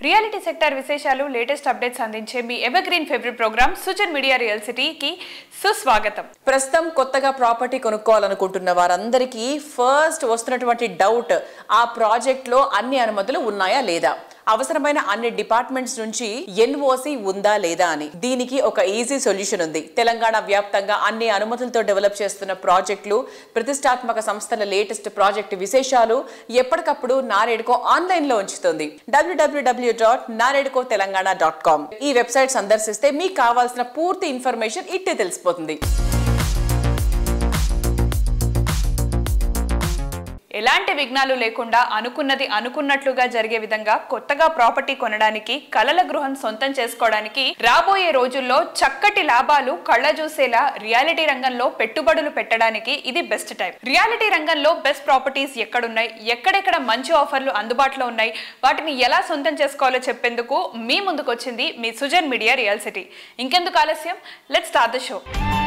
Reality sector విశేషాలు latest updates అందించే మీ evergreen favourite programme Sujan media real సిటీకి సుస్వాగతం ప్రస్తుతం కొత్తగా ప్రాపర్టీ కొనుక్కోవాలనుకుంటున్న వారందరికీ ఫస్ట్ వస్తున్నటువంటి డౌట్ ఆ ప్రాజెక్ట్ లో అన్ని అనుమతులు ఉన్నాయా లేదా అవసరమైన అన్ని డిపార్ట్మెంట్స్ నుంచి ఎన్ఓసి ఉందా లేదా అని దీనికి ఒక ఈజీ సొల్యూషన్ ఉంది తెలంగాణ వ్యాప్తంగా అన్ని అనుమతులతో డెవలప్ చేస్తున్న ప్రాజెక్టులు ప్రతిష్టాత్మక సంస్థల లేటెస్ట్ ప్రాజెక్టు విశేషాలు ఎప్పటికప్పుడు నారేడుకో ఆన్లైన్ లో ఉంచుతుంది WWW dot NAREDCO Telangana dot com ఈ వెబ్సైట్ సందర్శిస్తే మీకు కావాల్సిన పూర్తి ఇన్ఫర్మేషన్ ఇట్టే తెలిసిపోతుంది ఎలాంటి విఘ్నాలు లేకుండా అనుకున్నది అనుకున్నట్లుగా జరిగే విధంగా కొత్తగా ప్రాపర్టీ కొనడానికి కలల గృహం సొంతం చేసుకోవడానికి రాబోయే రోజుల్లో చక్కటి లాభాలు కళ్ళ చూసేలా రియాలిటీ రంగంలో పెట్టుబడులు పెట్టడానికి ఇది బెస్ట్ టైం రియాలిటీ రంగంలో బెస్ట్ ప్రాపర్టీస్ ఎక్కడున్నాయి ఎక్కడెక్కడ మంచి ఆఫర్లు అందుబాటులో ఉన్నాయి వాటిని ఎలా సొంతం చేసుకోవాలో చెప్పేందుకు మీ ముందుకు వచ్చింది మీ సుజన్ మీడియా రియల్ సిటీ ఇంకెందుకు ఆలస్యం లెట్ స్టార్ట్ ద షో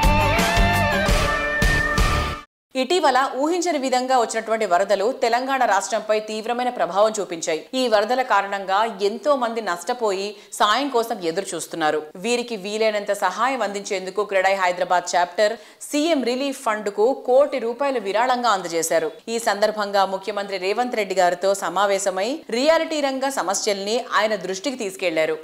ఇటీవల ఊహించని విధంగా వచ్చినటువంటి వరదలు తెలంగాణ రాష్ట్రంపై తీవ్రమైన ప్రభావం చూపించాయి ఈ వరదల కారణంగా ఎంతో మంది నష్టపోయి సాయం కోసం ఎదురు చూస్తున్నారు వీరికి వీలైనంత సహాయం అందించేందుకు CREDAI Hyderabad chapter CM relief fund కు కోటి రూపాయలు విరాళంగా అందజేశారు ఈ సందర్భంగా ముఖ్యమంత్రి రేవంత్ రెడ్డి గారితో సమావేశమై రియాలిటీ రంగ సమస్యల్ని ఆయన దృష్టికి తీసుకెళ్లారు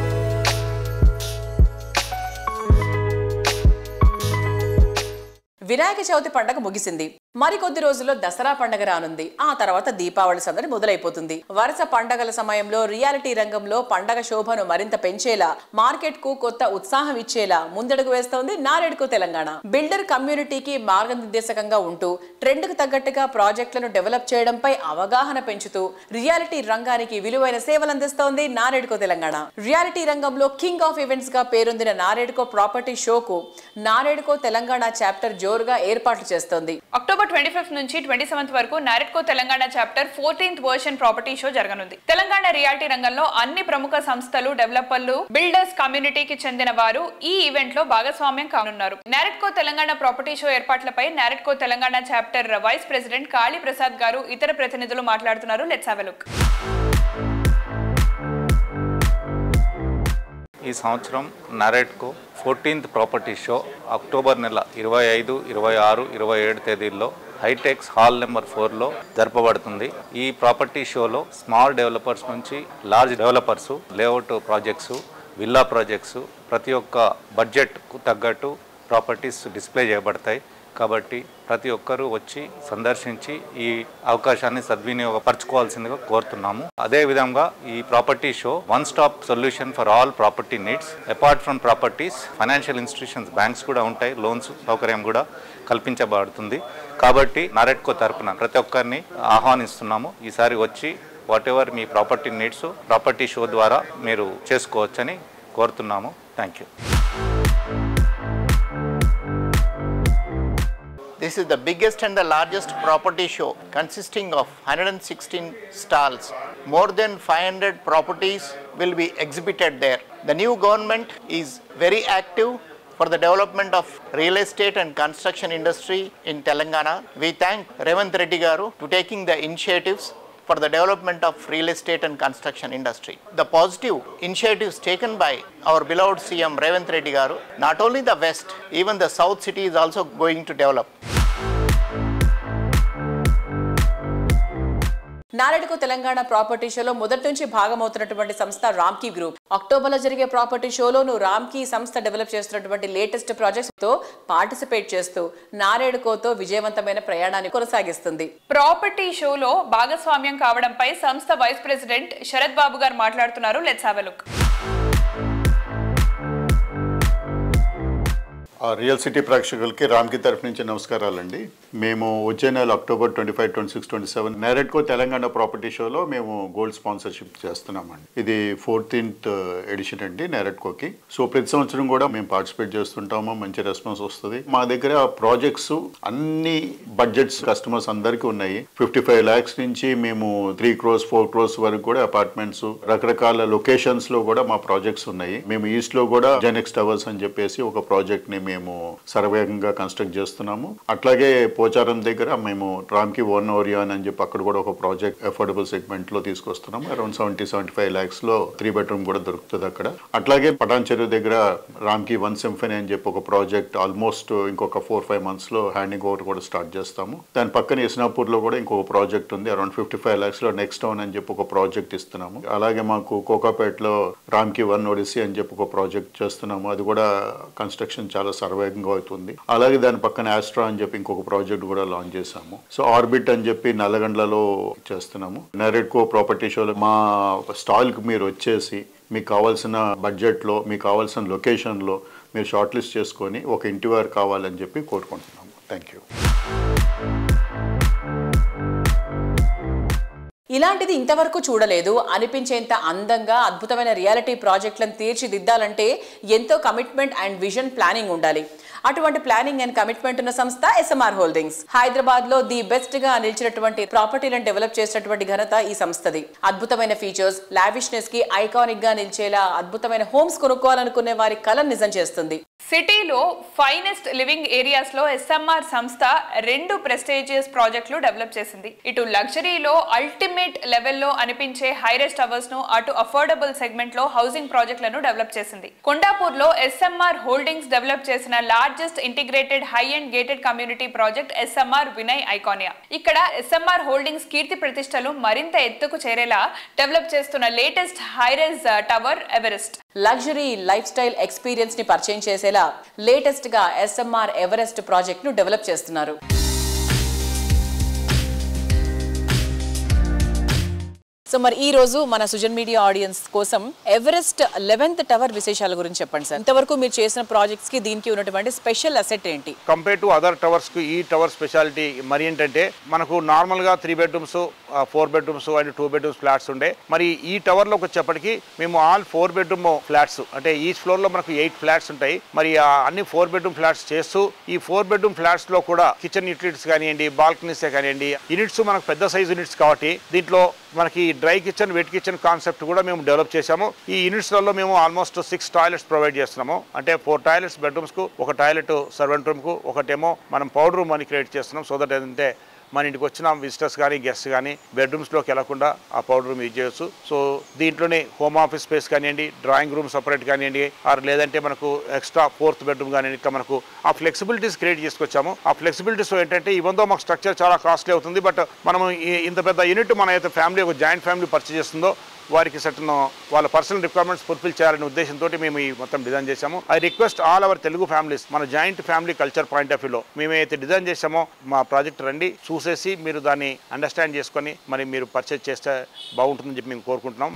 వినాయక చవితి పండగ ముగిసింది మరికొద్ది రోజుల్లో దసరా పండగ రానుంది ఆ తర్వాత దీపావళి సందడి మొదలైపోతుంది వరుస పండగల సమయంలో రియాలిటీ రంగంలో పండగ శోభను మరింత పెంచేలా మార్కెట్ కు కొత్త ఉత్సాహం ఇచ్చేలా ముందడుగు వేస్తోంది నారేడుకు తెలంగాణ బిల్డర్ కమ్యూనిటీకి మార్గనిర్దేశకంగా ఉంటూ ట్రెండ్ కు తగ్గట్టుగా ప్రాజెక్టులను డెవలప్ చేయడంపై అవగాహన పెంచుతూ రియాలిటీ రంగానికి విలువైన సేవలు అందిస్తోంది నారేడుకో తెలంగాణ రియాలిటీ రంగంలో కింగ్ ఆఫ్ ఈవెంట్స్ గా పేరొందిన నారేడుకో ప్రాపర్టీ షోకు నారేడుకో తెలంగాణ చాప్టర్ జోరుగా ఏర్పాట్లు చేస్తోంది అక్టోబర్ ట్వంటీ ఫిఫ్త్ నుంచి ట్వంటీ సెవెంత్ వరకు NAREDCO Telangana chapter fourteenth version property show జరగనుంది తెలంగాణ రియాలిటీ రంగంలో అన్ని ప్రముఖ సంస్థలు డెవలపర్లు బిల్డర్స్ కమ్యూనిటీకి చెందిన వారు ఈ ఈవెంట్ లో భాగస్వామ్యం కానున్నారు నారెట్కో తెలంగాణ ప్రాపర్టీ షో ఏర్పాట్లపై NAREDCO Telangana chapter vice president Kali Prasad garu ఇతర ప్రతినిధులు మాట్లాడుతున్నారు లెట్స్ హావ్ లుక్ ఈ సంవత్సరం నరేట్కు ఫోర్టీన్త్ ప్రాపర్టీ షో అక్టోబర్ నెల ఇరవై ఐదు ఇరవై ఆరు ఇరవై ఏడు తేదీల్లో హైటెక్స్ హాల్ నెంబర్ ఫోర్లో జరపబడుతుంది ఈ ప్రాపర్టీ షోలో స్మాల్ డెవలపర్స్ నుంచి large developers layout projects villa projects ప్రతి ఒక్క బడ్జెట్కు తగ్గట్టు ప్రాపర్టీస్ డిస్ప్లే చేయబడతాయి కాబట్టి ప్రతి ఒక్కరూ వచ్చి సందర్శించి ఈ అవకాశాన్ని సద్వినియోగపరచుకోవాల్సిందిగా కోరుతున్నాము అదేవిధంగా ఈ property show one stop solution for all property needs apart from properties financial institutions banks కూడా ఉంటాయి లోన్స్ సౌకర్యం కూడా కల్పించబడుతుంది కాబట్టి నారెట్కో తరపున ప్రతి ఒక్కరిని ఆహ్వానిస్తున్నాము ఈసారి వచ్చి వాట్ ఎవర్ మీ ప్రాపర్టీ నీడ్స్ ప్రాపర్టీ షో ద్వారా మీరు చేసుకోవచ్చని కోరుతున్నాము thank you This is the biggest and the largest property show consisting of 116 stalls. More than 500 properties will be exhibited there. The new government is very active for the development of real estate and construction industry in Telangana. We thank Revant Reddy Garu to taking the initiatives for the development of real estate and construction industry. The positive initiatives taken by our beloved CM Revant Reddy Garu, not only the west, even the south city is also going to develop. నారెడుకు Telangana property షోలో మొదటి నుంచి భాగమవుతున్నటువంటి సంస్థ Ramky group October లో జరిగే property షోలోను Ramky సంస్థ develop చేస్తున్నటువంటి latest projects తో పార్టిసిపేట్ చేస్తూ నారేడుకోతో విజయవంతమైన ప్రయాణాన్ని కొనసాగిస్తుంది ప్రాపర్టీ షోలో భాగస్వామ్యం కావడంపై సంస్థ వైస్ ప్రెసిడెంట్ శరత్ బాబు గారు మాట్లాడుతున్నారు లెట్స్ హావ్ లుక్ ఆ రియల్ సిటీ ప్రేక్షకులకి రామ్కి తరఫు నుంచి నమస్కారాలండి మేము వచ్చే నెల October twenty five twenty six twenty seven నెరెట్కో తెలంగాణ ప్రాపర్టీ షోలో మేము గోల్డ్ స్పాన్సర్షిప్ చేస్తున్నామండి ఇది ఫోర్టీన్త్ ఎడిషన్ అండి నెరెట్కోకి సో ప్రతి సంవత్సరం కూడా మేము పార్టిసిపేట్ చేస్తుంటాము మంచి రెస్పాన్స్ వస్తుంది మా దగ్గర ప్రాజెక్ట్స్ అన్ని బడ్జెట్స్ కస్టమర్స్ అందరికీ ఉన్నాయి ఫిఫ్టీ ఫైవ్ ల్యాక్స్ నుంచి మేము త్రీ క్రోస్ ఫోర్ క్రోస్ వరకు కూడా అపార్ట్మెంట్స్ రకరకాల లొకేషన్స్ లో కూడా మా ప్రాజెక్ట్స్ ఉన్నాయి మేము ఈస్ట్ లో కూడా జెనెక్స్ టవర్స్ అని చెప్పేసి ఒక ప్రాజెక్ట్ ని మేము మేము సర్వేగంగా కన్స్ట్రక్ట్ చేస్తున్నాము అట్లాగే పోచారం దగ్గర మేము రామ్కి వన్ ఓరియాన్ అని చెప్పి అక్కడ కూడా ఒక ప్రాజెక్ట్ అఫోర్డబుల్ సెగ్మెంట్ లో తీసుకొస్తున్నాము around seventy seventy five lakhs లో త్రీ బెడ్రూమ్ కూడా దొరుకుతుంది అక్కడ అట్లాగే పటాన్ చెరువు దగ్గర రామ్కి వన్ సింఫనీ అని చెప్పి ఒక ప్రాజెక్ట్ ఆల్మోస్ట్ ఇంకొక ఫోర్ ఫైవ్ మంత్స్ లో హ్యాండింగ్ ఓవర్ కూడా స్టార్ట్ చేస్తాము దాని పక్కన ఇస్నాపూర్ లో కూడా ఇంకొక ప్రాజెక్ట్ ఉంది అరౌండ్ ఫిఫ్టీ ఫైవ్ ల్యాక్స్ లో నెక్స్ట్ టౌన్ అని చెప్పి ఒక ప్రాజెక్ట్ ఇస్తున్నాము అలాగే మాకు కోకాపేటలో రామ్కి వన్ ఒడిసి అని చెప్పి ఒక ప్రాజెక్ట్ చేస్తున్నాము అది కూడా కన్స్ట్రక్షన్ చాలా సర్వేగంగా అవుతుంది అలాగే దాని పక్కన ఆస్ట్రా అని చెప్పి ఇంకొక ప్రాజెక్ట్ కూడా లాంచ్ చేశాము సో ఆర్బిట్ అని చెప్పి నల్లగండ్లలో చేస్తున్నాము నెరెడ్కో ప్రాపర్టీ షోలో మా స్టాల్కి మీరు వచ్చేసి మీకు కావాల్సిన బడ్జెట్లో మీకు కావాల్సిన లొకేషన్లో మీరు షార్ట్ లిస్ట్ చేసుకొని ఒక ఇంటి వారు కావాలని చెప్పి కోరుకుంటున్నాము థ్యాంక్ యూ ఇలాంటిది ఇంతవరకు చూడలేదు అనిపించేంత అందంగా అద్భుతమైన రియాలిటీ ప్రాజెక్టులను తీర్చిదిద్దాలంటే ఎంతో కమిట్మెంట్ అండ్ విజన్ ప్లానింగ్ ఉండాలి అటువంటి ప్లానింగ్ అండ్ కమిట్మెంట్ ఉన్న సంస్థ ఎస్ఎంఆర్ హోల్డింగ్స్ హైదరాబాద్ లో ది బెస్ట్ గా నిలిచినటువంటి ప్రాపర్టీలను డెవలప్ చేసినటువంటి ఘనత ఈ సంస్థది అద్భుతమైన ఫీచర్స్ లావిష్నెస్ కి ఐకానిక్ గా నిలిచేలా అద్భుతమైన హోమ్స్ కొనుక్కోవాలనుకునే వారి కలను నిజం చేస్తుంది సిటీలో ఫైనెస్ట్ లివింగ్ ఏరియాస్ లో ఎస్ఎంఆర్ సంస్థ రెండు ప్రెస్టేజియస్ ప్రాజెక్టులు డెవలప్ చేసింది ఇటు లగ్జరీలో అల్టిమేట్ లెవెల్లో అనిపించే హైరెస్ట్ టవర్స్ ను అటు అఫోర్డబుల్ సెగ్మెంట్ లో హౌసింగ్ ప్రాజెక్టులను డెవలప్ చేసింది కొండాపూర్ లో ఎస్ఎంఆర్ హోల్డింగ్స్ డెవలప్ చేసిన largest integrated high and gated community project SMR Vinay Iconia ఇక్కడ ఎస్ఎంఆర్ హోల్డింగ్స్ కీర్తి ప్రతిష్టలు మరింత ఎత్తుకు చేరేలా డెవలప్ చేస్తున్న latest high rise tower Everest luxury lifestyle experience ని పరిచయం చేసేలా లేటెస్ట్ గా ఎస్ఎంఆర్ ఎవరెస్ట్ ప్రాజెక్ట్ ను డెవలప్ చేస్తున్నారు సో మరి ఈ రోజు మన సుజన్ మీడియా ఆడియన్స్ కోసం ఎవరెస్ట్ లెవెన్త్ టవర్ విశేషాల గురించి చెప్పండి సార్ ఇంతవరకు మీరు చేసిన ప్రాజెక్ట్స్ కి దీనికి ఉన్నటువంటి స్పెషల్ అసెట్ ఏంటి కంపేర్ టు అదర్ టవర్స్కి ఈ టవర్ స్పెషాలిటీ మరి ఏంటంటే మనకు నార్మల్గా three bedrooms four bedrooms and two bedrooms flats ఉండే మరి ఈ టవర్లోకి వచ్చేప్పటికి మేము ఆల్ ఫోర్ బెడ్రూమ్ ఫ్లాట్స్ అంటే ఈ ఫ్లోర్లో మనకు ఎయిట్ ఫ్లాట్స్ ఉంటాయి మరి ఆ అన్ని ఫోర్ బెడ్రూమ్ ఫ్లాట్స్ చేస్తూ ఈ ఫోర్ బెడ్రూమ్ ఫ్లాట్స్లో కూడా కిచెన్ యూటిలిటీస్ కానివ్వండి బాల్కనీసే కానివ్వండి యూనిట్స్ మనకు పెద్ద సైజ్ యూనిట్స్ కాబట్టి దీంట్లో మనకి dry kitchen wet kitchen concept కూడా మేము డెవలప్ చేశాము ఈ యూనిట్స్లలో మేము ఆల్మోస్ట్ సిక్స్ టాయిలెట్స్ ప్రొవైడ్ చేస్తున్నాము అంటే ఫోర్ టాయిలెట్స్ బెడ్రూమ్స్కు ఒక టాయిలెట్ సర్వెంట్ రూమ్కు ఒకటేమో మనం పౌడర్ రూమ్ అని క్రియేట్ చేస్తున్నాం సో దట్ ఏంటంటే మన ఇంటికి వచ్చిన విజిటర్స్ కానీ గెస్ట్ కానీ బెడ్రూమ్స్లోకి వెళ్లకుండా ఆ పౌడర్ రూమ్ యూజ్ చేయొచ్చు సో దీంట్లోనే హోమ్ ఆఫీస్ స్పేస్ కానివ్వండి డ్రాయింగ్ రూమ్ సపరేట్ కానివ్వండి ఆర్ లేదంటే మనకు ఎక్స్ట్రా ఫోర్త్ బెడ్రూమ్ కానివ్వండి ఇట్లా మనకు ఆ ఫ్లెక్సిబిలిటీస్ క్రియేట్ చేసుకొచ్చాము ఆ ఫ్లెక్సిబిలిటీస్ ఏంటంటే ఇవందో మాకు స్ట్రక్చర్ చాలా కాస్ట్లీ అవుతుంది బట్ మనం ఈ- ఇంత పెద్ద యూనిట్ మన అయితే ఫ్యామిలీ ఒక జాయింట్ ఫ్యామిలీ పర్చేస్ చేస్తుందో వారికి సర్టన్ వాళ్ళ పర్సనల్ రిక్వైర్మెంట్స్ ఫుల్ఫిల్ చేయాలనే ఉద్దేశంతో మేము ఈ మొత్తం డిజైన్ చేశాము I request all our Telugu families మన joint family culture point of వ్యూలో మేమైతే డిజైన్ చేశామో మా ప్రాజెక్ట్ రండి చూసేసి మీరు దాన్ని అండర్స్టాండ్ చేసుకొని మరి మీరు పర్చేజ్ చేస్తే బాగుంటుందని చెప్పి మేము కోరుకుంటున్నాం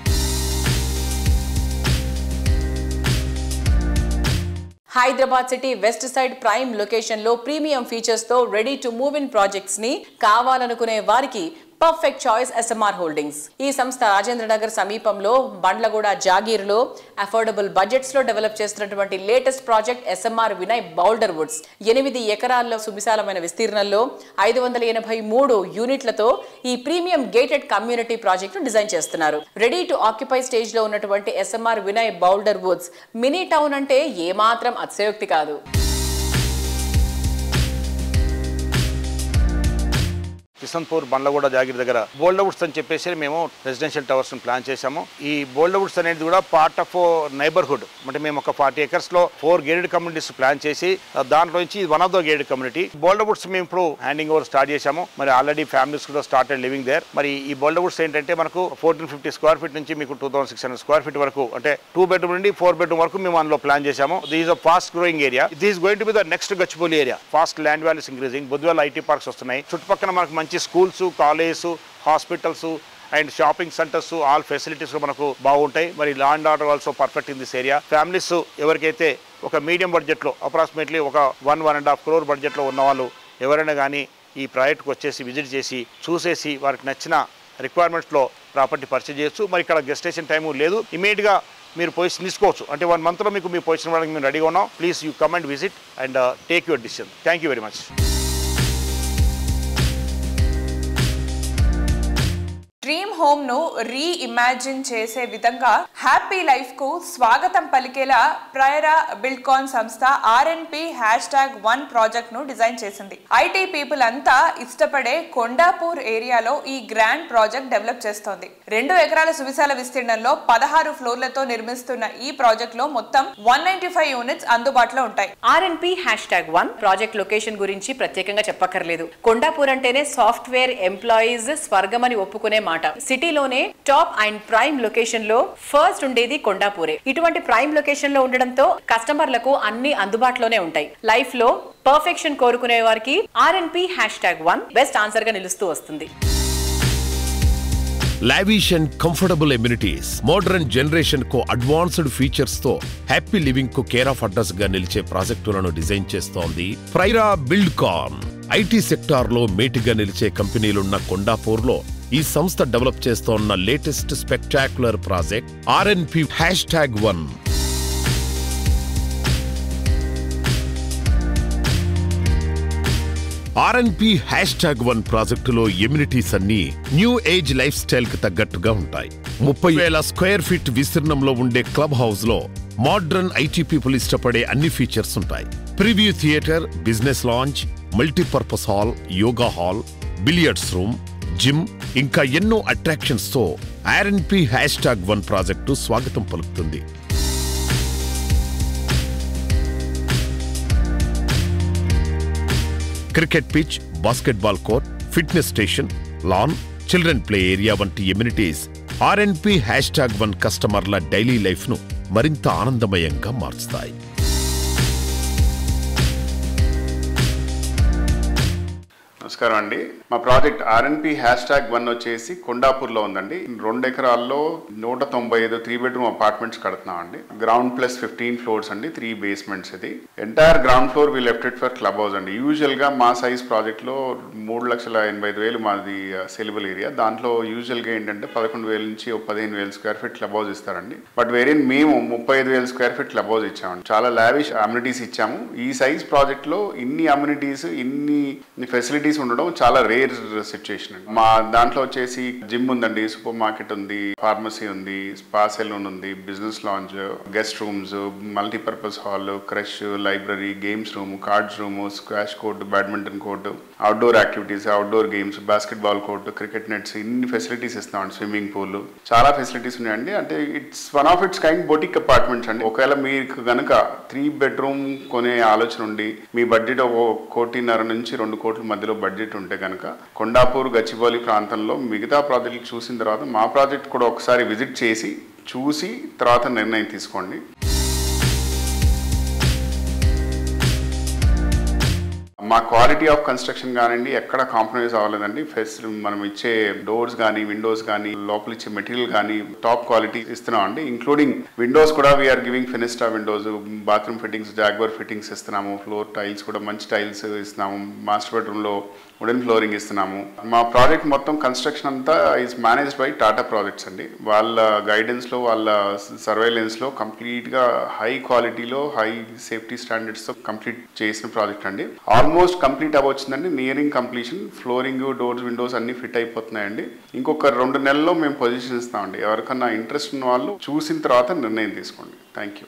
Hyderabad city west side prime location లో ప్రీమియం ఫీచర్స్ తో ready to move in projects ని కావాలనుకునే వారికి పర్ఫెక్ట్ చాయిస్ ఎస్ఎంఆర్ హోల్డింగ్స్ ఈ సంస్థ రాజేంద్ర నగర్ సమీపంలో బండ్లగూడ జాగీర్లో అఫోర్డబుల్ బడ్జెట్స్ లో డెవలప్ చేస్తున్నటువంటి latest project SMR Vinay Boulder Woods ఎనిమిది ఎకరాల్లో సువిశాలమైన విస్తీర్ణంలో ఐదు వందల ఎనభై మూడు యూనిట్లతో ఈ ప్రీమియం గేటెడ్ కమ్యూనిటీ ప్రాజెక్ట్ ను డిజైన్ చేస్తున్నారు రెడీ టు ఆక్యుపై స్టేజ్ లో ఉన్నటువంటి SMR Vinay Boulder Woods mini town అంటే ఏమాత్రం అతిశయోక్తి కాదు కిషన్పూర్ బండ్లగూడ జాగిరి దగ్గర బోల్డవుడ్స్ అని చెప్పేసి మేము రెసిడెన్షియల్ టవర్స్ ప్లాన్ చేశాము ఈ బోల్డవుడ్స్ అనేది కూడా పార్ట్ ఆఫ్ నైబర్హుడ్ అంటే మేము ఒక ఫార్టీ ఎకర్స్ లో ఫోర్ గేటెడ్ కమ్యూనిటీస్ ప్లాన్ చేసి ఆ, దాంట్లో నుంచి one of the gated community Boulder Woods మేము ఇప్పుడు హ్యాండింగ్ ఓవర్ స్టార్ట్ చేశాము మరి ఆల్రెడీ ఫ్యామిలీస్ కూడా స్టార్టెడ్ లివింగ్ దేర్ మరి ఈ బోల్డవుడ్స్ ఏంటంటే మనకు ఫోర్టీన్ ఫిఫ్టీ స్క్వేర్ ఫీట్ నుంచి మీకు two thousand six hundred square feet వరకు అంటే టూ బెడ్రూమ్ నుండి ఫోర్ బెడ్రూమ్ వరకు మేము అందులో ప్లాన్ చేశాము this a fast growing area this going to be the next Gachibowli area fast land values increasing బుద్ధివాల్ ఐటీ పార్క్స్ వస్తున్నాయి చుట్టుపక్కల మనకు మంచి schools colleges hospitals and shopping centres all facilities మనకు బాగుంటాయి మరి law and order also perfect in this area families ఎవరికైతే ఒక మీడియం బడ్జెట్లో అప్రాక్సిమేట్లీ ఒక one one and half crore బడ్జెట్లో ఉన్న వాళ్ళు ఎవరైనా కానీ ఈ ప్రాజెక్ట్కి వచ్చేసి విజిట్ చేసి చూసేసి వారికి నచ్చిన రిక్వైర్మెంట్స్లో ప్రాపర్టీ పర్చేజ్ చేయొచ్చు మరి ఇక్కడ గెస్టేషన్ టైము లేదు ఇమీడియట్గా మీరు పొజిషన్ తీసుకోవచ్చు అంటే వన్ మంత్లో మీకు మీ పొజిషన్ ఇవ్వడానికి మేము రెడీగా ఉన్నాం please you come and visit and take your decision thank you very much dream home ను రీ ఇమాజిన్ చేసే విధంగా హ్యాపీ లైఫ్ కు స్వాగతం పలికేలా ప్రయరా బిల్డ్కాన్ సంస్థ RNP hashtag one project ను డిజైన్ చేసింది ఐటీ పీపుల్ అంతా ఇష్టపడే కొండాపూర్ ఏరియాలో ఈ గ్రాండ్ ప్రాజెక్ట్ డెవలప్ చేస్తోంది రెండు ఎకరాల సువిశాల విస్తీర్ణంలో పదహారు ఫ్లోర్లతో నిర్మిస్తున్న ఈ ప్రాజెక్ట్ లో మొత్తం వన్ నైన్టీ ఫైవ్ యూనిట్స్ అందుబాటులో ఉంటాయి RNP hashtag one project location గురించి ప్రత్యేకంగా చెప్పక్కర్లేదు కొండాపూర్ అంటేనే సాఫ్ట్వేర్ ఎంప్లాయీస్ స్వర్గం అని ఒప్పుకునే మాట సిటీలోనే టాప్ అండ్ ప్రైమ్ లొకేషన్ లో ఫస్ట్ ఉండేది కొండాపూరే ఇటువంటి ప్రైమ్ లొకేషన్ లో ఉండడంతో కస్టమర్లకు అన్ని అందుబాటులోనే ఉంటాయి లైఫ్ లో పర్ఫెక్షన్ కోరుకునే వారికి RNP hashtag one best answer గా నిలుస్తూ వస్తుంది lavish and comfortable amenities modern generation కు అడ్వాన్స్డ్ ఫీచర్స్ తో హ్యాపీ లివింగ్ కు కేర్ ఆఫ్ అడ్రస్ గా నిలిచే ప్రాజెక్టులను డిజైన్ చేస్తోంది Prayara Buildcon IT sector లో మేటిగా నిలిచే కంపెనీలున్న కొండాపూర్ లో ఈ సంస్థ డెవలప్ చేస్తోన్న latest spectacular project RNP hashtag one RNP hashtag one ప్రాజెక్టులో ఎమ్యూనిటీస్ అన్ని న్యూ ఏజ్ లైఫ్ స్టైల్ కి తగ్గట్టుగా ఉంటాయి ముప్పై వేల స్క్వేర్ ఫీట్ విస్తీర్ణంలో ఉండే క్లబ్ హౌస్ లో మోడ్రన్ ఐటీ పీపుల్ ఇష్టపడే అన్ని ఫీచర్స్ ఉంటాయి preview theatre business lounge multipurpose hall yoga hall billiards room gym ఇంకా ఎన్నో అట్రాక్షన్స్ తో RNP hashtag one project స్వాగతం పలుకుతుంది cricket pitch basketball court fitness station lawn children play area వంటి amenities RNP hashtag one కస్టమర్ల daily life ను మరింత ఆనందమయంగా మార్చుతాయి నమస్కారం అండి మా project RNP hashtag one వచ్చేసి కొండాపూర్లో ఉందండి రెండు ఎకరాల్లో నూట తొంభై ఐదు త్రీ బెడ్రూమ్ అపార్ట్మెంట్స్ కడుతున్నాం అండి గ్రౌండ్ ప్లస్ ఫిఫ్టీన్ ఫ్లోర్స్ అండి త్రీ బేస్మెంట్స్ ఇది entire ground floor we left it for club house అండి యూజువల్ గా మా సైజ్ ప్రాజెక్ట్ లో మూడు లక్షల ఎనభై ఐదు వేలు మాది సెలబుల్ ఏరియా దాంట్లో యూజువల్ గా ఏంటంటే పదకొండు వేల నుంచి ఒక పదిహేను వేల స్క్వేర్ ఫీట్ క్లబ్ హౌస్ ఇస్తారండి బట్ వేరే మేము ముప్పై ఐదు వేల స్క్వేర్ ఫీట్ క్లబ్ హౌస్ ఇచ్చామండి చాలా లావిష్ అమ్యూనిటీస్ ఇచ్చాము ఈ సైజ్ ప్రాజెక్ట్ లో ఇన్ని అమ్యూనిటీస్ ఇన్ని ఫెసిలిటీస్ ఉండడం చాలా రేర్ సిచ్యుయేషన్ అండి మా దాంట్లో వచ్చేసి జిమ్ ఉందండి సూపర్ మార్కెట్ ఉంది ఫార్మసీ ఉంది స్పా సెలూన్ ఉంది business lounge guest rooms multipurpose hall creche library games room cards room squash court badminton court outdoor activities outdoor games basketball court cricket nets ఇన్ని facilities ఇస్తామండి swimming pool చాలా facilities ఉన్నాయండి అంటే it's one of its kind boutique apartments అండి ఒకవేళ మీకు గనుక three bedroom కొనే ఆలోచన ఉండి మీ బడ్జెట్ ఒక కోటిన్నర నుంచి రెండు కోట్ల మధ్యలో బడ్జెట్ ఉంటే కనుక కొండాపూర్ గచ్చిబౌలి ప్రాంతంలో మిగతా ప్రాజెక్టులు చూసిన తర్వాత మా ప్రాజెక్ట్ కూడా ఒకసారి విజిట్ చేసి చూసి తర్వాత నిర్ణయం తీసుకోండి మా క్వాలిటీ ఆఫ్ కన్స్ట్రక్షన్ కానివ్వండి ఎక్కడ కాంప్రమైజ్ అవ్వలేదండి ఫెస్ట్ మనం ఇచ్చే డోర్స్ కానీ విండోస్ కానీ లోపల ఇచ్చే మెటీరియల్ కానీ టాప్ క్వాలిటీ ఇస్తున్నాం అండి ఇంక్లూడింగ్ విండోస్ కూడా we're giving Fenesta windows bathroom fittings Jaquar fittings ఇస్తున్నాము ఫ్లోర్ టైల్స్ కూడా మంచి టైల్స్ ఇస్తున్నాము మాస్టర్ బెడ్రూమ్లో వుడెన్ ఫ్లోరింగ్ ఇస్తున్నాము మా ప్రాజెక్ట్ మొత్తం కన్స్ట్రక్షన్ అంతా is managed by Tata projects అండి వాళ్ళ గైడెన్స్లో వాళ్ళ సర్వైలెన్స్లో కంప్లీట్గా హై క్వాలిటీలో హై సేఫ్టీ స్టాండర్డ్స్తో కంప్లీట్ చేసిన ప్రాజెక్ట్ అండి ఆల్మోస్ట్ కంప్లీట్ అవ్వచ్చిందండి nearing completion flooring doors windows అన్ని ఫిట్ అయిపోతున్నాయండి ఇంకొక రెండు నెలల్లో మేము పొజిషన్ ఇస్తామండి ఎవరికన్నా ఇంట్రెస్ట్ ఉన్న వాళ్ళు చూసిన తర్వాత నిర్ణయం తీసుకోండి థ్యాంక్ యూ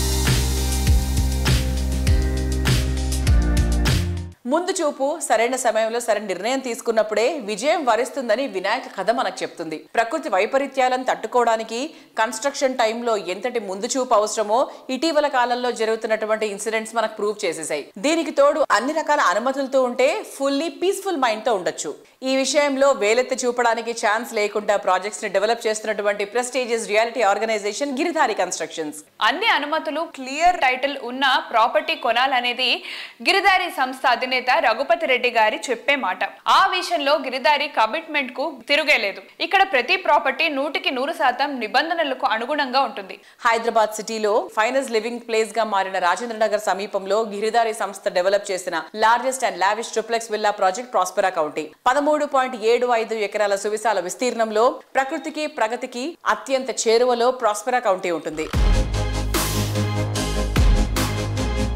ముందు చూపు సరైన సమయంలో సరైన నిర్ణయం తీసుకున్నప్పుడే విజయం వరిస్తుందని వినాయక కథ మనకు చెప్తుంది ప్రకృతి వైపరీత్యాలను తట్టుకోవడానికి కన్స్ట్రక్షన్ టైంలో ఎంతటి ముందు చూపు అవసరమో ఇటీవల కాలంలో జరుగుతున్నటువంటి ఇన్సిడెంట్స్ మనకు ప్రూవ్ చేసేసాయి దీనికి తోడు అన్ని రకాల అనుమతులతో ఉంటే ఫుల్లీ పీస్ఫుల్ మైండ్ తో ఉండొచ్చు ఈ విషయంలో వేలెత్తి చూపడానికి ఛాన్స్ లేకుండా ప్రాజెక్ట్స్ ని డెవలప్ చేస్తున్నటువంటి prestigious reality organisation Giridhari constructions అన్ని అనుమతులు క్లియర్ టైటిల్ ఉన్న ప్రాపర్టీ కొనాలనేది గిరిదారి సంస్థ అధినేత రఘుపతి రెడ్డి గారి చెప్పే మాట ఆ విషయంలో గిరిదారి కమిట్మెంట్ కు తిరుగేలేదు ఇక్కడ ప్రతి ప్రాపర్టీ నూటికి నూరు శాతం నిబంధనలకు అనుగుణంగా ఉంటుంది హైదరాబాద్ సిటీలో ఫైనస్ లివింగ్ ప్లేస్ గా మారిన రాజేంద్ర నగర్ సమీపంలో గిరిదారి సంస్థ డెవలప్ చేసిన largest and lavish triplex villa project Prospera County పదమూడు పాయింట్ ఏడు ఐదు ఎకరాల సువిశాల విస్తీర్ణంలో ప్రకృతికి ప్రగతికి అత్యంత చేరువలో ప్రాస్పెరా కౌంటీ ఉంటుంది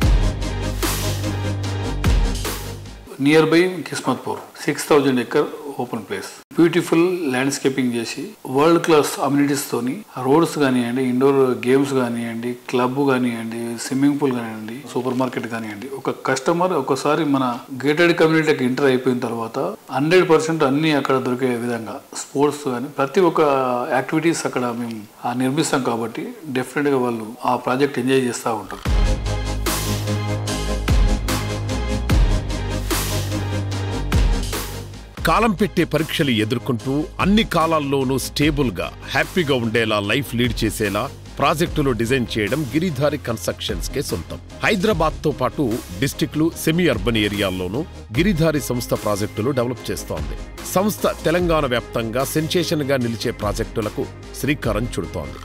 near by Kismatpur six thousand acre open place beautiful landscaping చేసి వరల్డ్ క్లాస్ అమ్యూనిటీస్ తోని రోడ్స్ కానివ్వండి ఇండోర్ గేమ్స్ కానివ్వండి క్లబ్ కానివ్వండి స్విమ్మింగ్ పూల్ కానివ్వండి సూపర్ మార్కెట్ కానివ్వండి ఒక కస్టమర్ ఒకసారి మన గేటెడ్ కమ్యూనిటీకి ఎంటర్ అయిపోయిన తర్వాత హండ్రెడ్ పర్సెంట్ అన్ని అక్కడ దొరికే విధంగా స్పోర్ట్స్ కానీ ప్రతి ఒక్క యాక్టివిటీస్ అక్కడ మేము ఆ నిర్మిస్తాం కాబట్టి డెఫినెట్గా వాళ్ళు ఆ ప్రాజెక్ట్ ఎంజాయ్ చేస్తూ ఉంటారు కాలం పెట్టే పరీక్షలు ఎదుర్కొంటూ అన్ని కాలాల్లోనూ స్టేబుల్ గా హ్యాపీగా ఉండేలా లైఫ్ లీడ్ చేసేలా ప్రాజెక్టులు డిజైన్ చేయడం గిరిధారి కన్స్ట్రక్షన్స్ కే సొంతం హైదరాబాద్ తో పాటు డిస్టిక్లు సెమీ అర్బన్ ఏరియాల్లోనూ గిరిధారి సంస్థ ప్రాజెక్టులు డెవలప్ చేస్తోంది సంస్థ తెలంగాణ వ్యాప్తంగా సెన్సేషన్ గా నిలిచే ప్రాజెక్టులకు శ్రీకారం చుడుతోంది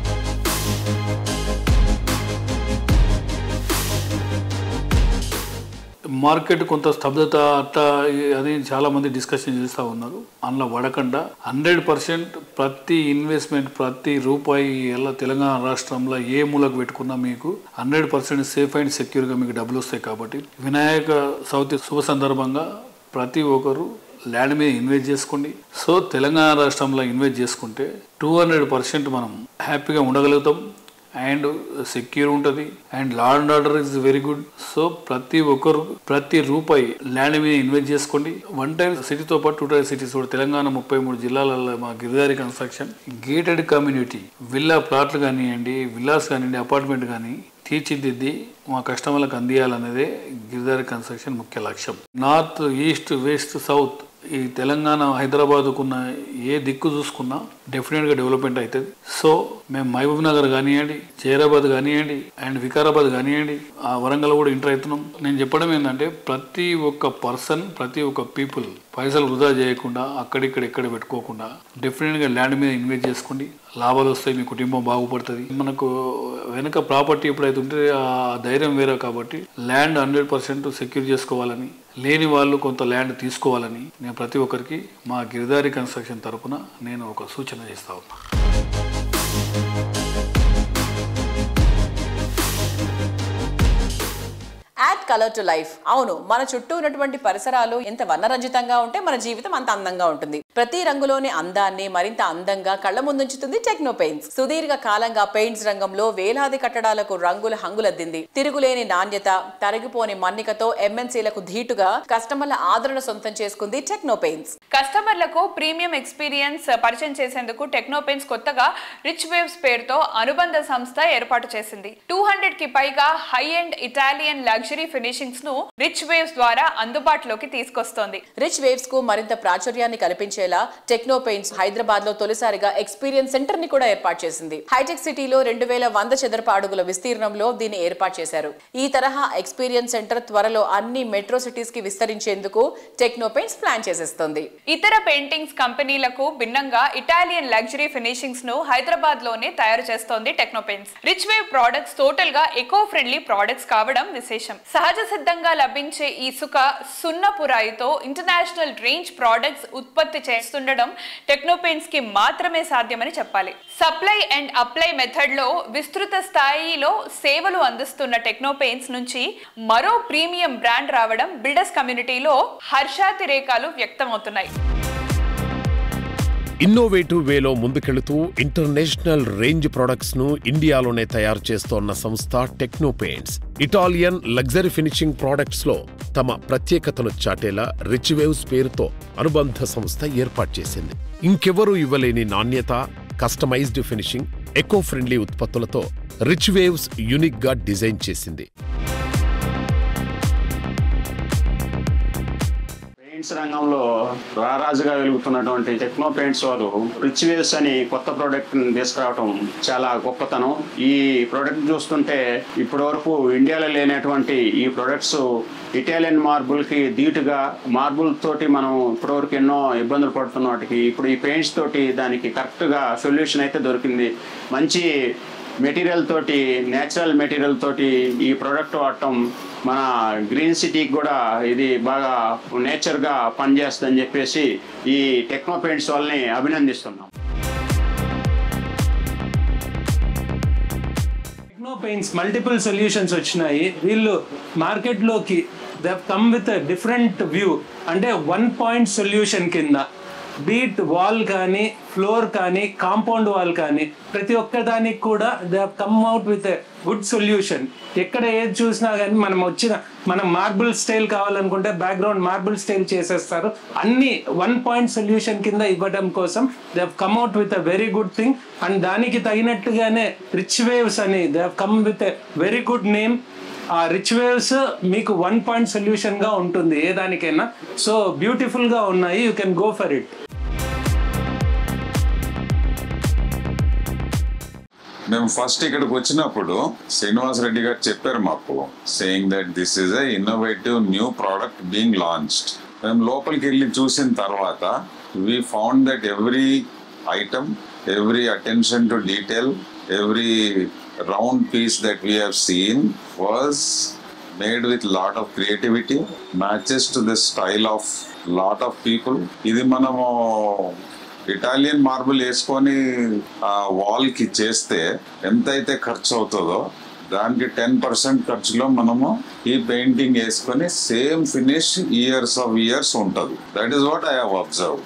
మార్కెట్ కొంత స్తబ్దత అట్లా అది చాలా మంది డిస్కషన్ చేస్తూ ఉన్నారు అందులో పడకుండా హండ్రెడ్ పర్సెంట్ ప్రతి ఇన్వెస్ట్మెంట్ ప్రతి రూపాయి ఎలా తెలంగాణ రాష్ట్రంలో ఏ మూలకు పెట్టుకున్నా మీకు హండ్రెడ్ పర్సెంట్ సేఫ్ అండ్ సెక్యూర్గా మీకు డబ్బులు వస్తాయి కాబట్టి వినాయక చవితి శుభ సందర్భంగా ప్రతి ఒక్కరు ల్యాండ్ మీద ఇన్వెస్ట్ చేసుకోండి సో తెలంగాణ రాష్ట్రంలో ఇన్వెస్ట్ చేసుకుంటే టూ హండ్రెడ్ పర్సెంట్ మనం హ్యాపీగా ఉండగలుగుతాం అండ్ సెక్యూర్ ఉంటుంది and law and order is very good so ప్రతి ఒక్కరు ప్రతి రూపాయి ల్యాండ్ మీద ఇన్వెస్ట్ చేసుకోండి వన్ టైం సిటీతో పాటు టూ టైర్ సిటీస్ కూడా తెలంగాణ ముప్పై మూడు జిల్లాలలో మా Giridhari construction gated community villa ప్లాట్లు కానివ్వండి విల్లాస్ కానివ్వండి అపార్ట్మెంట్ కానీ తీర్చిదిద్ది మా కస్టమర్లకు అందియాలనేదే గిరిదారి కన్స్ట్రక్షన్ ముఖ్య లక్ష్యం నార్త్ ఈస్ట్ వెస్ట్ సౌత్ ఈ తెలంగాణ హైదరాబాద్కున్న ఏ దిక్కు చూసుకున్నా డెఫినెట్గా డెవలప్మెంట్ అవుతుంది సో మేము మహబూబ్ నగర్ కానివ్వండి జైరాబాద్ కానివ్వండి అండ్ వికారాబాద్ కానివ్వండి ఆ వరంగల్ కూడా ఎంటర్ అవుతున్నాం నేను చెప్పడం ఏంటంటే ప్రతి ఒక్క పర్సన్ ప్రతి ఒక్క పీపుల్ పైసలు వృధా చేయకుండా అక్కడిక్కడ ఎక్కడ పెట్టుకోకుండా డెఫినెట్గా ల్యాండ్ మీద ఇన్వెస్ట్ చేసుకోండి లాభాలు వస్తాయి మీ కుటుంబం బాగుపడుతుంది మనకు వెనక ప్రాపర్టీ ఎప్పుడైతే ఉంటే ఆ ధైర్యం వేరే కాబట్టి ల్యాండ్ హండ్రెడ్ పర్సెంట్ సెక్యూర్ చేసుకోవాలని లేని వాళ్ళు కొంత ల్యాండ్ తీసుకోవాలని నేను ప్రతి ఒక్కరికి మా గిరిదారి కన్స్ట్రక్షన్ తరపున నేను ఒక సూచన చేస్తా ఉన్నా యాడ్ కలర్ టు లైఫ్ అవును మన చుట్టూ ఉన్నటువంటి పరిసరాలు ఎంత వర్ణరంజితంగా ఉంటే మన జీవితం అంత అందంగా ఉంటుంది ప్రతి రంగులోని అందాన్ని మరింత అందంగా కళ్ళ ముందుంచుతుంది టెక్నో పెయింట్స్ సుదీర్ఘ కాలంగా పెయింట్స్ రంగంలో వేలాది కట్టడాలకు రంగుల హంగులద్దింది తిరుగులేని నాణ్యత తరిగిపోని మన్నికతో ఎంఎన్సీలకు ధీటుగా కస్టమర్ల ఆదరణ సొంతం చేసుకుంది టెక్నో పెయింట్స్ కస్టమర్లకు ప్రీమియం ఎక్స్పీరియన్స్ పరిచయం చేసేందుకు టెక్నోపెన్స్ కొత్తగా రిచ్ వేవ్స్ పేరుతో అనుబంధ సంస్థ ఏర్పాటు చేసింది టూ హండ్రెడ్ కి పైగా high end Italian luxury finishings ను రిచ్ వేవ్స్ ద్వారా అందుబాటులోకి తీసుకొస్తోంది రిచ్ వేవ్స్ కు మరింత ప్రాచుర్యాన్ని కల్పించేలా టెక్నో పెయింట్స్ హైదరాబాద్ లో తొలిసారిగా ఎక్స్పీరియన్స్ సెంటర్ ని కూడా ఏర్పాటు చేసింది హైటెక్ సిటీలో రెండు వేల వంద చదరపు అడుగుల విస్తీర్ణంలో దీన్ని ఏర్పాటు చేశారు ఈ తరహా ఎక్స్పీరియన్స్ సెంటర్ త్వరలో అన్ని మెట్రో సిటీస్ కి విస్తరించేందుకు టెక్నో పెయింట్స్ ప్లాన్ చేసేస్తోంది ఇతర పెయింటింగ్స్ కంపెనీలకు భిన్నంగా ఇటాలియన్ లగ్జరీ ఫినిషింగ్స్ ను హైదరాబాద్ లోనే తయారు చేస్తోంది Techno Paints Rich Wave products total గా ఎకో ఫ్రెండ్లీ ప్రోడక్ట్స్ కావడం విశేషం సహజ సిద్ధంగా లభించే ఈ ఇసుక సున్నపు రాయితో ఇంటర్నేషనల్ రేంజ్ ప్రోడక్ట్స్ ఉత్పత్తి చేస్తుండడం టెక్నోపెన్స్ కి మాత్రమే సాధ్యమని చెప్పాలి సప్లై అండ్ అప్లై మెథడ్ లో విస్తృత స్థాయిలో సేవలు అందిస్తున్న టెక్నోపెయిన్స్ నుంచి మరో ప్రీమియం బ్రాండ్ రావడం బిల్డర్స్ కమ్యూనిటీలో హర్షాతిరేకాలు వ్యక్తమవుతున్నాయి ఇన్నోవేటివ్ వేలో ముందుకెళుతూ ఇంటర్నేషనల్ రేంజ్ ప్రొడక్ట్స్ ను ఇండియాలోనే తయారు చేస్తోన్న సంస్థ Techno Paints Italian luxury finishing products లో తమ ప్రత్యేకతను చాటేలా రిచ్ వేవ్స్ పేరుతో అనుబంధ సంస్థ ఏర్పాటు చేసింది ఇంకెవరూ ఇవ్వలేని నాణ్యత కస్టమైజ్డ్ ఫినిషింగ్ ఎకో ఫ్రెండ్లీ ఉత్పత్తులతో రిచ్ వేవ్స్ యూనిక్ గా డిజైన్ చేసింది పెయింట్స్ రంగంలో రారాజుగా వెలుగుతున్నటువంటి టెక్నో పెయింట్స్ వారు రిచ్ వేవ్స్ అని కొత్త ప్రోడక్ట్ తీసుకురావడం చాలా గొప్పతనం ఈ ప్రోడక్ట్ చూస్తుంటే ఇప్పటి వరకు ఇండియాలో లేనటువంటి ఈ ప్రొడక్ట్స్ ఇటాలియన్ మార్బుల్ కి ధీటుగా మార్బుల్ తోటి మనం ఇప్పటివరకు ఎన్నో ఇబ్బందులు పడుతున్న వాటికి ఇప్పుడు ఈ పెయింట్స్ తోటి దానికి కరెక్ట్ గా సొల్యూషన్ అయితే దొరికింది మంచి మెటీరియల్ తోటి నేచురల్ మెటీరియల్ తోటి ఈ ప్రోడక్ట్ వాడటం మన గ్రీన్ సిటీకి కూడా ఇది బాగా నేచర్గా పనిచేస్తుందని చెప్పేసి ఈ టెక్నో పెయింట్స్ వాళ్ళని అభినందిస్తున్నాం టెక్నో పెయింట్స్ మల్టిపుల్ సొల్యూషన్స్ వచ్చినాయి వీళ్ళు మార్కెట్లోకి they come with different view అంటే వన్ పాయింట్ సొల్యూషన్ కింద బీట్ వాల్ కానీ ఫ్లోర్ కానీ కాంపౌండ్ వాల్ కానీ ప్రతి ఒక్క దానికి కూడా they come out with good solution ఎక్కడ ఏది చూసినా కానీ మనం వచ్చిన మనం మార్బుల్ స్టైల్ కావాలనుకుంటే బ్యాక్గ్రౌండ్ మార్బుల్ స్టైల్ చేసేస్తారు అన్ని వన్ పాయింట్ సొల్యూషన్ కింద ఇవ్వడం కోసం they come out with a very good thing and దానికి తగినట్టుగానే రిచ్ వేవ్స్ అని they come with a very good name ఆ రిచ్ వేవ్స్ మీకు వన్ పాయింట్ సొల్యూషన్ గా ఉంటుంది ఏ దానికైనా సో బ్యూటిఫుల్ గా ఉన్నాయి you can go for it మేము ఫస్ట్ ఇక్కడికి వచ్చినప్పుడు శ్రీనివాస్ రెడ్డి గారు చెప్పారు మాకు saying that this is a innovative new product being launched మేము లోపలికి వెళ్ళి చూసిన తర్వాత we found that every item every attention to detail every round piece that we have seen was made with lot of creativity matches to the style of lot of people ఇది మనము Italian marble వేసుకొని ఆ wall కి చేస్తే ఎంతైతే ఖర్చు అవుతుందో దానికి టెన్ పర్సెంట్ ఖర్చులో మనము ఈ పెయింటింగ్ వేసుకొని same finish years of years ఉంటుంది that is what I have observe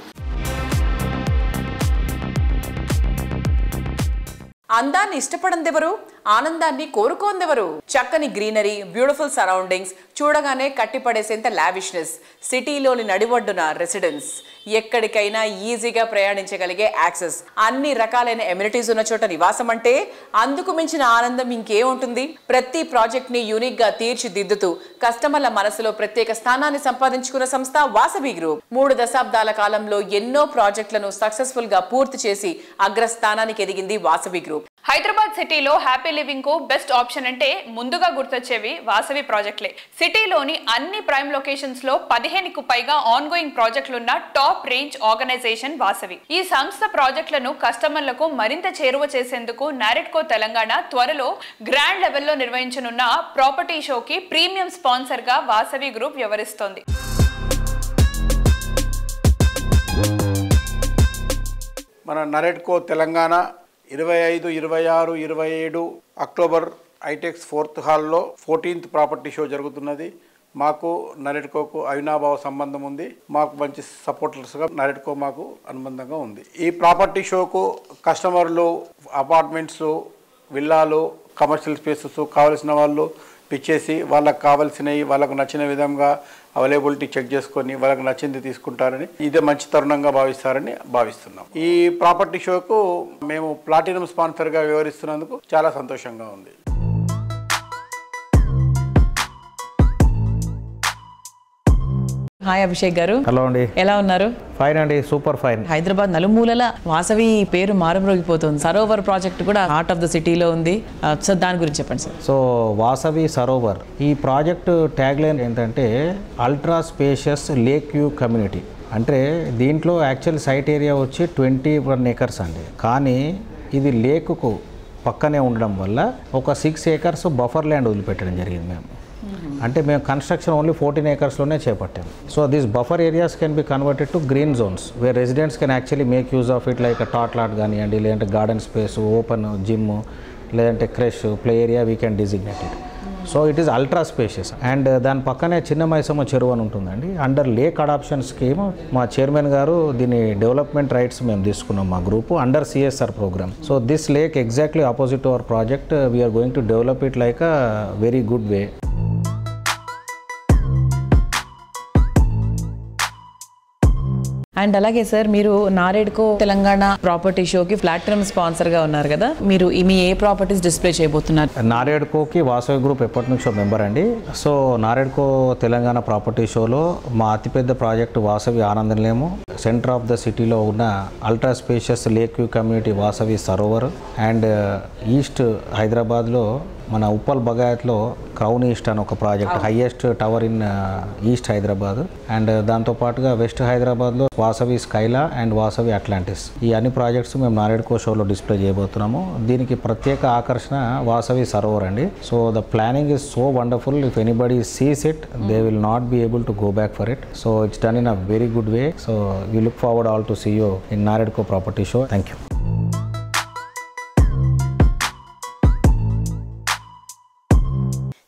అందాన్ని ఇష్టపడందెవరు ఆనందాన్ని కోరుకోందెవరు చక్కని గ్రీనరీ బ్యూటిఫుల్ సరౌండింగ్స్ చూడగానే కట్టిపడేసేంత లావిష్నెస్ సిటీలోని నడిబొడ్డున రెసిడెన్స్ ఎక్కడికైనా ఈజీగా ప్రయాణించగలిగే యాక్సెస్ అన్ని రకాలైన ఎమ్యూనిటీస్ ఉన్న చోట నివాసం అంటే అందుకు మించిన ఆనందం ఇంకేముంటుంది ప్రతి ప్రాజెక్ట్ ని యూనిక్ గా తీర్చిదిద్దుతూ కస్టమర్ల మనసులో ప్రత్యేక స్థానాన్ని సంపాదించుకున్న సంస్థ వాసవి గ్రూప్ మూడు దశాబ్దాల కాలంలో ఎన్నో ప్రాజెక్టులను సక్సెస్ఫుల్ గా పూర్తి చేసి అగ్రస్థానానికి ఎదిగింది వాసవి గ్రూప్ హైదరాబాద్ సిటీలో హ్యాపీ లివింగ్ కు బెస్ట్ ఆప్షన్ అంటే ముందుగా గుర్తొచ్చేవి వాసవి ప్రాజెక్టులే సిటీలోని అన్ని ప్రైమ్ లొకేషన్స్ లో పదిహేనుకు పైగా ఆన్ గోయింగ్ ప్రాజెక్టులున్న టాప్ రేంజ్ ఆర్గనైజేషన్ వాసవి ఈ సంస్థ ప్రాజెక్టులను కస్టమర్లకు మరింత చేరువ చేసేందుకు నారెట్కో తెలంగాణ త్వరలో గ్రాండ్ లెవెల్లో నిర్వహించనున్న ప్రాపర్టీ షోకి ప్రీమియం స్పాన్సర్ గా వాసవి గ్రూప్ వ్యవహరిస్తోంది మన నరెట్కో తెలంగాణ ఇరవై ఐదు ఇరవై ఆరు ఇరవై ఏడు అక్టోబర్ ఐటెక్స్ ఫోర్త్ హాల్లో ఫోర్టీన్త్ ప్రాపర్టీ షో జరుగుతున్నది మాకు నరెట్కోకు అవినాభావ సంబంధం ఉంది మాకు మంచి సపోర్టర్స్గా నరెట్కో మాకు అనుబంధంగా ఉంది ఈ ప్రాపర్టీ షోకు కస్టమర్లు అపార్ట్మెంట్స్ విల్లాలు కమర్షియల్ స్పేసెస్ కావలసిన వాళ్ళు పిచ్చేసి వాళ్ళకి కావాల్సినవి వాళ్ళకు నచ్చిన విధంగా అవైలబిలిటీ చెక్ చేసుకొని వాళ్ళకి నచ్చింది తీసుకుంటారని ఇదే మంచి తరుణంగా భావిస్తారని భావిస్తున్నాం ఈ ప్రాపర్టీ షోకు మేము ప్లాటినం స్పాన్సర్గా వ్యవహరిస్తున్నందుకు చాలా సంతోషంగా ఉంది హాయ్ అభిషేక్ గారు హలో అండి ఎలా ఉన్నారు ఫైన్ అండి సూపర్ ఫైన్ హైదరాబాద్ నలుమూలల వాసవి పేరు మారుమ్రోగిపోతుంది సరోవర్ ప్రాజెక్ట్ కూడా హార్ట్ ఆఫ్ ద సిటీలో ఉంది ఆ, సో దాని గురించి చెప్పండి సార్ సో వాసవి సరోవర్ ఈ ప్రాజెక్టు ట్యాగ్ లైన్ ఏంటంటే ultra spacious lake view community అంటే దీంట్లో యాక్చువల్ సైట్ ఏరియా వచ్చి ట్వంటీ వన్ ఏకర్స్ అండి కానీ ఇది లేకుకు పక్కనే ఉండడం వల్ల ఒక సిక్స్ ఏకర్స్ బఫర్ ల్యాండ్ వదిలిపెట్టడం జరిగింది మేము అంటే మేము కన్స్ట్రక్షన్ ఓన్లీ ఫోర్టీన్ ఏకర్స్లోనే చేపట్టాం so these buffer areas can be converted to green zones where residents can actually make use of it like tot lot కానివ్వండి లేదంటే గార్డెన్ స్పేస్ ఓపెన్ జిమ్ లేదంటే creche play area we can designate it so it is ultra spacious and దాని పక్కనే చిన్న మైసమ్మ చెరువు అని ఉంటుందండి under lake adoption scheme మా చైర్మన్ గారు దీని డెవలప్మెంట్ రైట్స్ మేము తీసుకున్నాం మా group under CSR program so this lake exactly opposite our project we're going to develop it like a very good way and అలాగే సార్ మీరు నారేడ్కో తెలంగాణ ప్రాపర్టీ షోకి platinum sponsor గా ఉన్నారు కదా మీరు ఈ- మీ ఏ ప్రాపర్టీస్ డిస్ప్లే చేయబోతున్నారు నారేడ్కోకి వాసవి గ్రూప్ ఎప్పటి నుంచో మెంబర్ అండి సో నారేడ్కో తెలంగాణ ప్రాపర్టీ షోలో మా అతిపెద్ద project Vasavi Anandanilayam center of the సిటీలో ఉన్న ultra spacious lake view community Vasavi Sarovar and east హైదరాబాద్లో మన ఉప్పల్ బగాయత్లో క్రౌన్ ఈస్ట్ అని ఒక project highest tower in east Hyderabad and దాంతో పాటుగా వెస్ట్ హైదరాబాద్లో Vasavi Skyla and Vasavi Atlantis ఈ అన్ని ప్రాజెక్ట్స్ మేము నారేడ్కో షోలో డిస్ప్లే చేయబోతున్నాము దీనికి ప్రత్యేక ఆకర్షణ వాసవి సరోవర్ అండి so the planning is so wonderful if anybody sees it they will not be able to go back for it so it's done in a very good way so we look forward all to see you in NAREDCO property show thank you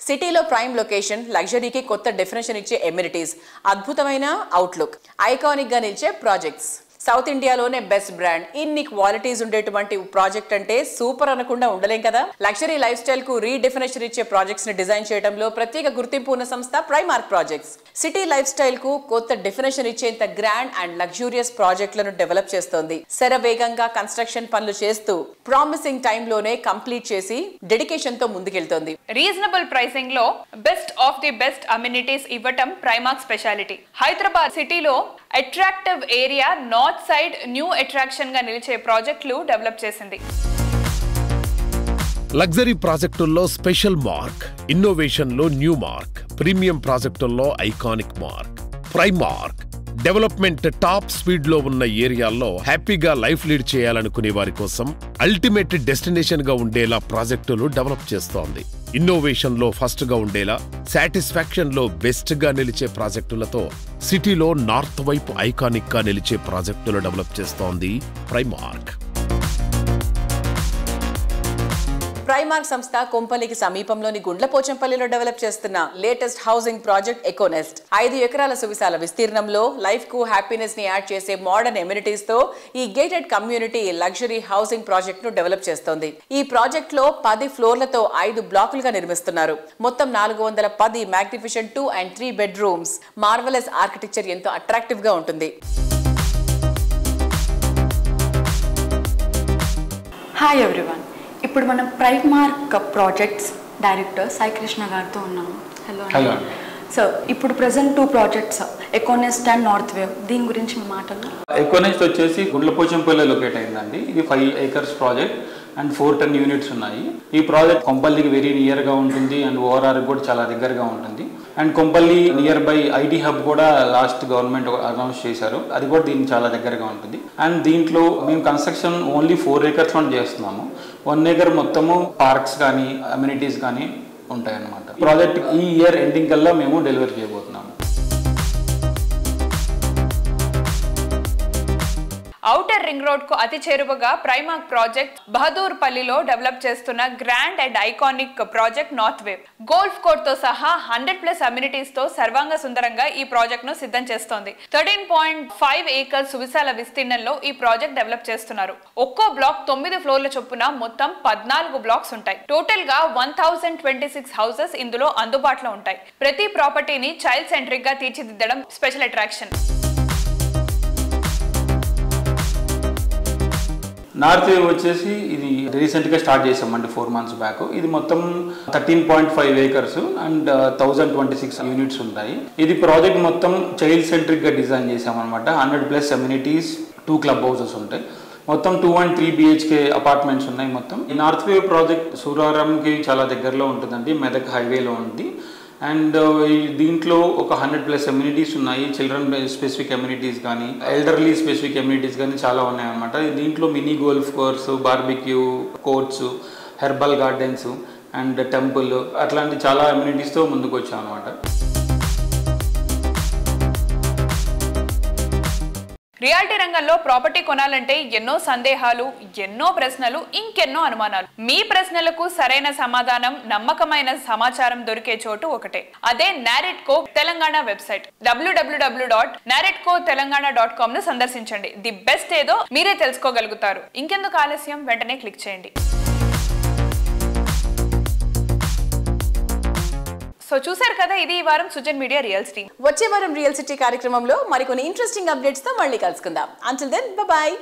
సిటీలో prime location లగ్జరీకి కొత్త definition ఇచ్చే amenities అద్భుతమైన outlook iconic గా నిలిచే projects south ఇండియాలోనే best brand ఇన్ని qualities ఉండేటువంటి ప్రాజెక్ట్ అంటే సూపర్ అనకుండా ఉండలేం కదా లగ్జరీ లైఫ్ స్టైల్ కు రీడెఫినేషన్ ఇచ్చే ప్రాజెక్ట్స్ ని డిజైన్ చేయడంలో ప్రత్యేక గుర్తింపు ఉన్న సంస్థ Primark projects city life style కు కొత్త డెఫినేషన్ ఇచ్చేంత గ్రాండ్ అండ్ లగ్జూరియస్ ప్రాజెక్టులను డెవలప్ చేస్తోంది శరవేగంగా కన్స్ట్రక్షన్ పనులు చేస్తూ ప్రామిసింగ్ టైంలోనే కంప్లీట్ చేసి డెడికేషన్ తో ముందుకెళ్తోంది రీజనబుల్ ప్రైసింగ్ లో best of the best amenities ఇవ్వటం ప్రైమాక్ స్పెషాలిటీ హైదరాబాద్ సిటీలో attractive area north side new attraction గా నిలిచే ప్రాజెక్టులు డెవలప్ చేసింది లగ్జరీ ప్రాజెక్టుల్లో స్పెషల్ మార్క్ ఇన్నోవేషన్లో న్యూ మార్క్ ప్రీమియం ప్రాజెక్టుల్లో iconic mark prime mark development top speed లో ఉన్న ఏరియాల్లో హ్యాపీగా లైఫ్ లీడ్ చేయాలనుకునే వారి కోసం అల్టిమేట్ డెస్టినేషన్ గా ఉండేలా ప్రాజెక్టులు డెవలప్ చేస్తోంది ఇన్నోవేషన్ లో ఫస్ట్ గా ఉండేలా సాటిస్ఫాక్షన్ లో బెస్ట్ గా నిలిచే ప్రాజెక్టులతో సిటీలో నార్త్ వైపు ఐకానిక్ గా నిలిచే ప్రాజెక్టులు డెవలప్ చేస్తోంది ప్రైమార్క్ ప్రైమార్క్ సంస్థ కొంపల్లికి సమీపంలోని గుండ్లపోచంపల్లిలో డెవలప్ చేస్తున్న లేటెస్ట్ హౌసింగ్ ప్రాజెక్ట్ ఎకోనెస్ట్ ఐదు ఎకరాల సువిశాల విస్తీర్ణంలో లైఫ్ కు హ్యాపీనెస్ ని యాడ్ చేసే మోడర్న్ ఎమ్యూనిటీస్ తో ఈ gated community luxury housing project ను డెవలప్ చేస్తోంది ఈ ప్రాజెక్ట్ లో పది ఫ్లోర్లతో ఐదు బ్లాకులుగా నిర్మిస్తున్నారు మొత్తం నాలుగు వందల పది magnificent two and three bedrooms marvellous architecture ఎంతో అట్రాక్టివ్ గా ఉంటుంది హాయ్ ఎవ్రీవన్ ఇప్పుడు మనం ప్రైమ్ మార్క్ ప్రాజెక్ట్స్ డైరెక్టర్ సాయి కృష్ణ గారితో ఉన్నాము హలో హలో సో ఇప్పుడు present two projects Econest and north wave దీని గురించి మీ మాటలు ఎకోనెస్ట్ వచ్చేసి గుండ్లపోచంపల్లి లొకేట్ అయిందండి ఇది five acres project and four ten units ఉన్నాయి ఈ ప్రాజెక్ట్ కొంపల్లికి వెరీ నియర్గా ఉంటుంది అండ్ ఓఆర్ఆర్ కూడా చాలా దగ్గరగా ఉంటుంది and Kompally near by IT hub కూడా లాస్ట్ గవర్నమెంట్ అనౌన్స్ చేశారు అది కూడా దీనికి చాలా దగ్గరగా ఉంటుంది అండ్ దీంట్లో మేము కన్స్ట్రక్షన్ ఓన్లీ ఫోర్ ఏకర్స్ లో చేస్తున్నాము వన్ ఏకర్ మొత్తము పార్క్స్ కానీ అమ్యూనిటీస్ కానీ ఉంటాయన్నమాట ప్రాజెక్ట్ ఈ ఇయర్ ఎండింగ్ కల్లా మేము డెలివరీ చేయబోతున్నాము ఔటర్ రింగ్ రోడ్ కు అతి చేరువగా ప్రైమాక్ ప్రాజెక్ట్ బహదూర్ పల్లిలో డెవలప్ చేస్తున్న grand and iconic project north wave golf court తో సహా హండ్రెడ్ ప్లస్ అమ్యూనిటీస్ తో సర్వాంగ సుందరంగా ఈ ప్రాజెక్ట్ ను సిద్ధం చేస్తోంది థర్టీన్ పాయింట్ ఫైవ్ ఏకర్స్ సువిశాల విస్తీర్ణంలో ఈ ప్రాజెక్ట్ డెవలప్ చేస్తున్నారు ఒక్కో బ్లాక్ తొమ్మిది ఫ్లోర్ల చొప్పున మొత్తం పద్నాలుగు బ్లాక్స్ ఉంటాయి టోటల్ గా one thousand twenty six houses ఇందులో అందుబాటులో ఉంటాయి ప్రతి ప్రాపర్టీని చైల్డ్ సెంట్రిక్ గా తీర్చిదిద్దడం స్పెషల్ అట్రాక్షన్ నార్త్ వేవ్ వచ్చేసి ఇది రీసెంట్గా స్టార్ట్ చేసామండి ఫోర్ మంత్స్ బ్యాక్ ఇది మొత్తం thirteen point five acres and thousand twenty six units ఉంటాయి ఇది ప్రాజెక్ట్ మొత్తం చైల్డ్ సెంట్రిక్గా డిజైన్ చేసామన్నమాట hundred plus amenities two club houses ఉంటాయి మొత్తం two and three BHK apartments ఉన్నాయి మొత్తం ఈ నార్త్ వేవ్ ప్రాజెక్ట్ సూరారంకి చాలా దగ్గరలో ఉంటుందండి మెదక్ హైవేలో ఉంది అండ్ ఈ దీంట్లో ఒక హండ్రెడ్ ప్లస్ కమ్యూనిటీస్ ఉన్నాయి చిల్డ్రన్ స్పెసిఫిక్ కమ్యూనిటీస్ కానీ ఎల్డర్లీ స్పెసిఫిక్ కమ్యూనిటీస్ కానీ చాలా ఉన్నాయన్నమాట దీంట్లో mini golf course barbecue courts herbal gardens and temple అట్లాంటి చాలా అమ్యూనిటీస్తో ముందుకు వచ్చాం అనమాట రియాలిటీ రంగంలో ప్రాపర్టీ కొనాలంటే ఎన్నో సందేహాలు ఎన్నో ప్రశ్నలు ఇంకెన్నో అనుమానాలు మీ ప్రశ్నలకు సరైన సమాధానం నమ్మకమైన సమాచారం దొరికే చోటు ఒకటే అదే NAREDCO Telangana website WWW dot NAREDCO Telangana dot com ను సందర్శించండి ది బెస్ట్ ఏదో మీరే తెలుసుకోగలుగుతారు ఇంకెందుకు ఆలస్యం వెంటనే క్లిక్ చేయండి సో చూసారు కదా ఇది ఈ వారం సుజన్ మీడియా రియల్ స్టీమ్ వచ్చే వారం రియల్ సిటీ కార్యక్రమంలో మరికొన్ని ఇంట్రెస్టింగ్ అప్డేట్స్ తో మళ్ళీ కలుసుకుందాం అంటిల్ దెన్ బాయ్